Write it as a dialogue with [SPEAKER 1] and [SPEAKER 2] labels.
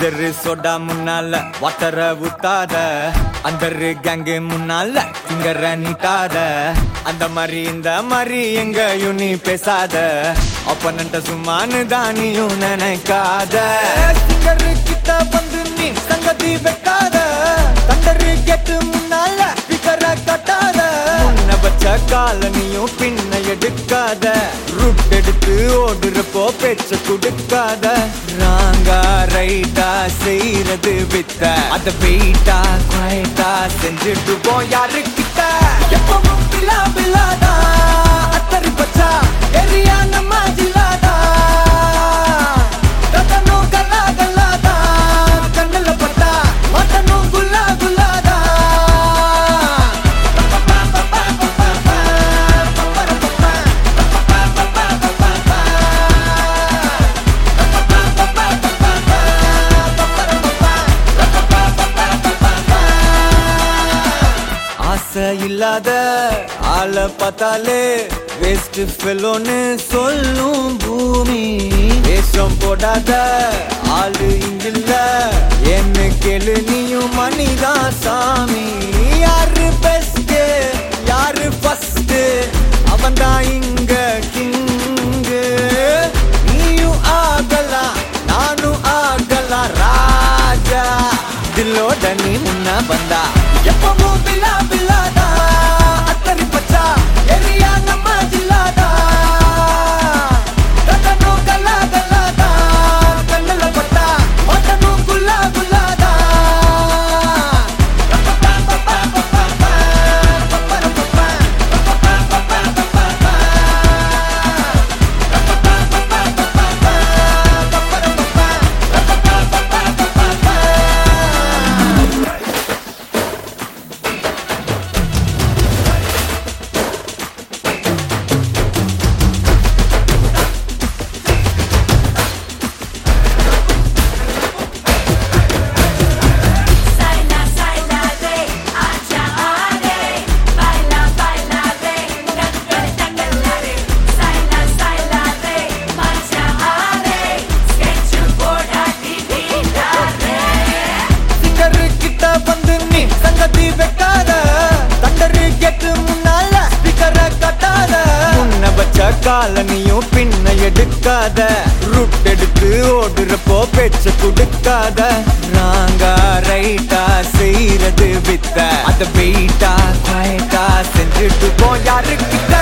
[SPEAKER 1] Ginger soda முன்னால வாட்டர ஊத்தாத அந்தரு gang முன்னால திங்கற நீட்டாத அந்த மாதிரி இந்த மாதிரி எங்கயும் நீ பேசாத அப்பனண்ட சும்மானு தானியும் நினைக்காத சிங்கரு கிட்ட வந்து நீ சங்கதி வைக்காத தண்டரு கெட்டு முன்னால பிகர கட்டாத முன்ன வச்ச காலனியும் பின்ன எடுக்காத ரூட் எடுத்து ஓடுறப்போ பேச்ச கொடுக்காத ராங்கா ரைட்டா செய்யறது வித்த அத வெயிட்டா குவைட்டா செஞ்சுட்டு போ யாரு கிட்ட எப்பவும் பிலா பிலாதா அத்தரி பச்சா எரியா நம்ம ஜிலாதா ரத்தனும் கல்லா கல்லாதா கண்ணுல பட்டா மட்டனும் குல்லா குல்லாதா ஆசை இல்லாத ஆளை பார்த்தாலே வேஸ்ட் ஃபெலோன்னு சொல்லும் பூமி வேஷம் போடாத ஆளு இங்கில்ல என்ன கேளு நீயும் மணிதான் சாமி யாரு பெஸ்ட் யாரு ஃபர்ஸ்ட் அவன் தான் இங்க கிங்கு நீயும் ஆகலாம் நானும் ஆகலாம் ராஜா தில்லோட நீ முன்ன வந்தா எப்பவும் பில்லா பில்லாதா அத்தரி பச்சா எரியா நம்ம ஜில்லாதா ரத்தனும் கல்லா கல்லாதா கண்ணுல பட்டா மட்டனும் குல்லா குல்லாதா
[SPEAKER 2] Saila, saila re, acha are, baila, baila re, dangal, dangal re. Saila, saila re, acha are, sketchboard ஆட்டி வீடாரே.
[SPEAKER 1] சிங்கரு கிட்ட வந்து நீ சங்கதி வைக்காத தண்டரு கெட்டு முன்னால ஸ்பீக்கர கட்டாத முன்ன வச்ச காலனியும் பின்ன எடுக்காத ரூட் எடுத்து ஓடுறப்போ பேச்ச கொடுக்காத ராங்கா ரைட்டா செய்யறது வித்த அத வெயிட்டா குவைட்டா செஞ்சுட்டு போ யாரு கிட்ட